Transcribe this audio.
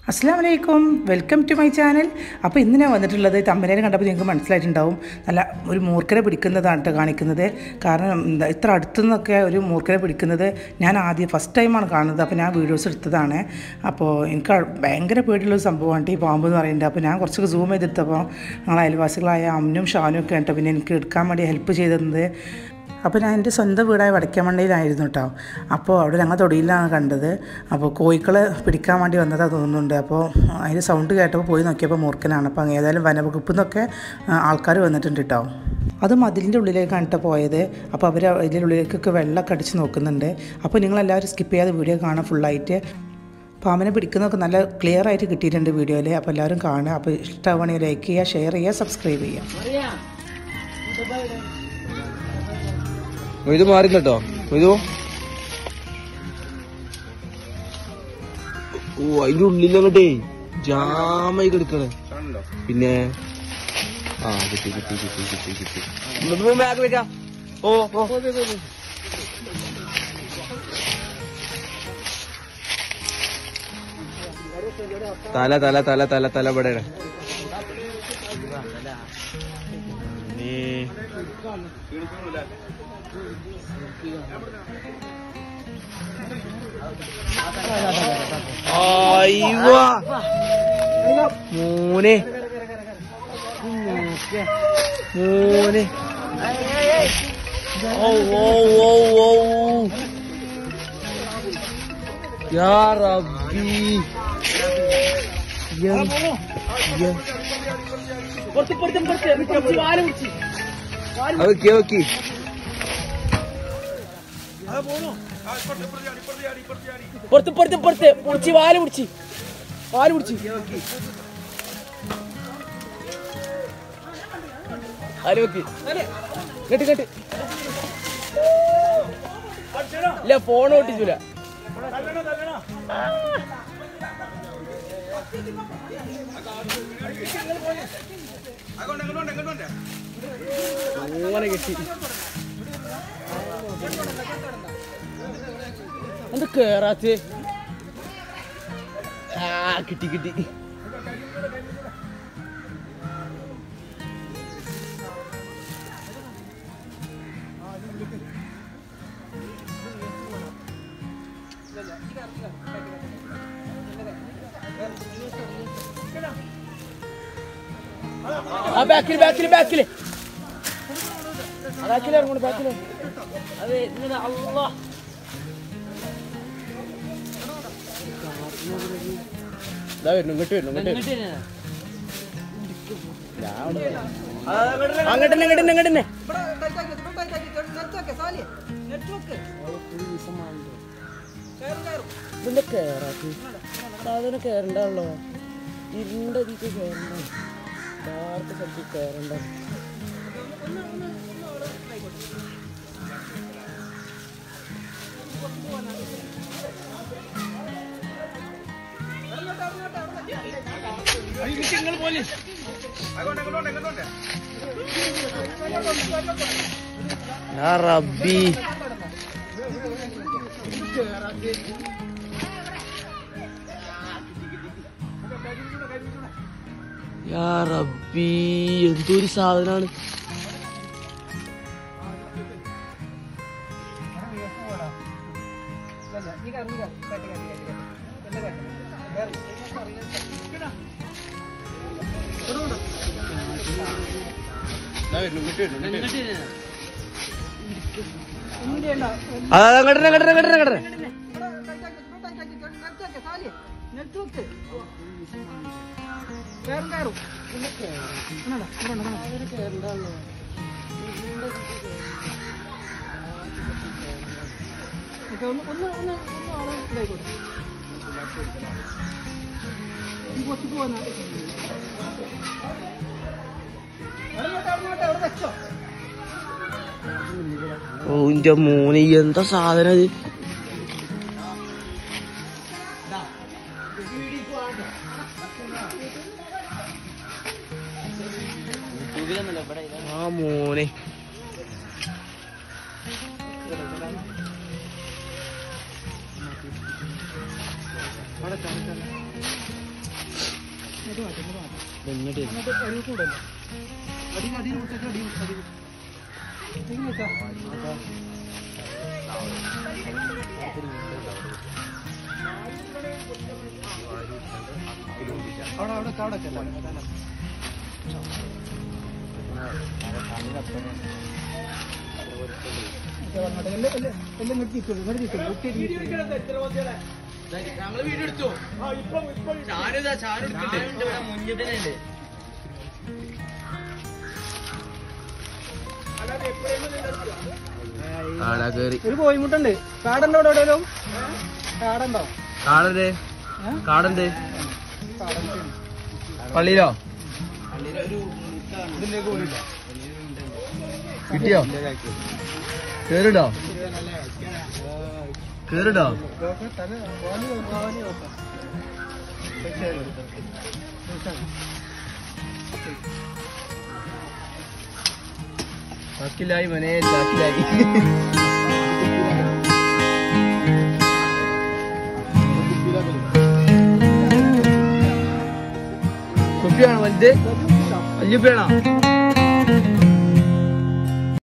അസ്സാം വലൈക്കും welcome to my channel അപ്പോൾ ഇന്ന് ഞാൻ വന്നിട്ടുള്ളത് തമ്പനയിൽ കണ്ടപ്പോൾ നിങ്ങൾക്ക് മനസ്സിലായിട്ടുണ്ടാവും നല്ല ഒരു മൂർക്കനെ പിടിക്കുന്നതാണ് കേട്ടോ കാണിക്കുന്നത് കാരണം എന്താ ഇത്ര അടുത്തുനിന്നൊക്കെ ഒരു മൂർക്കനെ പിടിക്കുന്നത് ഞാൻ ആദ്യം ഫസ്റ്റ് ടൈമാണ് കാണുന്നത് അപ്പോൾ ഞാൻ വീഡിയോസ് എടുത്തതാണ് അപ്പോൾ എനിക്ക് ഭയങ്കര പേടിയുള്ളൊരു സംഭവമാണ് ഈ പാമ്പ് എന്ന് പറയുന്നത് അപ്പോൾ ഞാൻ കുറച്ചൊക്കെ സൂം ചെയ്തെടുത്തപ്പോൾ ഞങ്ങൾ അയൽവാസികളായ അമ്മനും ഷാനും ഒക്കെ കേട്ടോ പിന്നെ എനിക്ക് എടുക്കാൻ വേണ്ടി ഹെൽപ്പ് ചെയ്തിരുന്നത് അപ്പോൾ ഞാൻ എൻ്റെ സ്വന്തം വീടായ വടക്കമണ്ണയിലായിരുന്നു കേട്ടോ അപ്പോൾ അവിടെ ഞങ്ങൾ തൊടിയിലാണ് കണ്ടത് അപ്പോൾ കോഴിക്കളെ പിടിക്കാൻ വേണ്ടി വന്നതാണ് തോന്നുന്നുണ്ട് അപ്പോൾ അതിൻ്റെ സൗണ്ട് കേട്ടപ്പോൾ പോയി നോക്കിയപ്പോൾ മൂർഖനാണ് അപ്പോൾ ഏതായാലും വനവകുപ്പിൽ നിന്നൊക്കെ ആൾക്കാർ വന്നിട്ടുണ്ട് കേട്ടോ അത് മതിലിൻ്റെ ഉള്ളിലേക്കാണ് കേട്ടോ പോയത് അപ്പോൾ അവർ അതിൻ്റെ ഉള്ളിലേക്കൊക്കെ വെള്ളമൊക്കെ അടിച്ച് നോക്കുന്നുണ്ട് അപ്പോൾ നിങ്ങളെല്ലാവരും സ്കിപ്പ് ചെയ്യാതെ വീഡിയോ കാണാം ഫുള്ളായിട്ട് പാമ്പിനെ പിടിക്കുന്നതൊക്കെ നല്ല ക്ലിയർ ആയിട്ട് കിട്ടിയിട്ടുണ്ട് വീഡിയോയിൽ അപ്പോൾ എല്ലാവരും കാണുക അപ്പോൾ ഇഷ്ടമാണെങ്കിൽ ലൈക്ക് ചെയ്യുക ഷെയർ ചെയ്യുക സബ്സ്ക്രൈബ് ചെയ്യുക ഇത് മാറിട്ടോ ഇത് ഓ അതിന്റെ ഉള്ളിലങ്ങട്ടേ ജാമായി കിടക്കണേ പിന്നെ ആ കിട്ടി കിട്ടി കിട്ടി കിട്ടി കിട്ടി ഇന്നിപ്പോ ബാഗ് വെക്കാം ഓ ഓ തല തല തല തല തല ഇവിടെ അയ്യോ മോനെ മോനെ ഓ ഓ ഓ ഓ യാ റബ്ബി യം യം ഓക്കെ ഓക്കെ പുറത്ത് പുറത്ത് പുറത്ത് പൊടിച്ച് വാല് പിടിച്ച് വാല് പിടിച്ച് വാല് വെക്ക് കേട്ട് കേട്ട് ഇല്ല ഫോൺ ഓട്ടിച്ചൂല അങ്ങനെ കിട്ടി എന്ത് കേറാത്ത് ആ കിട്ടി കിട്ടി ആ ബാക്കിൽ ബാക്കിൽ ബാക്കിൽ ബാക്കിൽ ഇറങ്ങോട്ട് ബാക്കിൽ അതെ ഇങ്ങനെ അള്ളാ ഇതാ വരുന്നു ഇങ്ങോട്ട് വരുന്നു ഇങ്ങോട്ട് വരുന്നു അങ്ങോട്ട് തന്നെ അങ്ങോട്ട് തന്നെ അങ്ങോട്ട് തന്നെ ഇതിന്റെ കേറാത്ത് സാധനം കേറണ്ടല്ലോ ഇരുണ്ട ഇതിക്ക് കേറണ്ട ഡാർക്ക് സ്ഥലത്ത് കേറണ്ട യാ റബ്ബി യാ റബ്ബി എന്തൊരു സാധനാണ് അതാ അങ്ങോട്ട് അങ്ങോട്ട് അങ്ങോട്ട് അങ്ങോട്ട് ഓ ഇന്റെ മോനെ എന്താ സാധനം ഇത് ആ മോനെ ഞങ്ങള് വീഡിയോ എടുത്തു ഞാനിതാ ചാനെടുത്തിട്ട് മുന്നിൽ തന്നെ ഉണ്ട് ആടാ കേറി ഒരു കോയിമുട്ടുണ്ട് കാടുണ്ടോ ഇവിടെ എവിടെയും കാടുണ്ടോ കാടണ്ടേ കാടണ്ട് പള്ളിയിലോ കിട്ടിയോ കേറുണ്ടോ കേറുണ്ടോ ചാക്കിലായി മനെ ചാക്കിലായി കുപ്പിയാണോ വലുത് വല്യുപ്പിയാണോ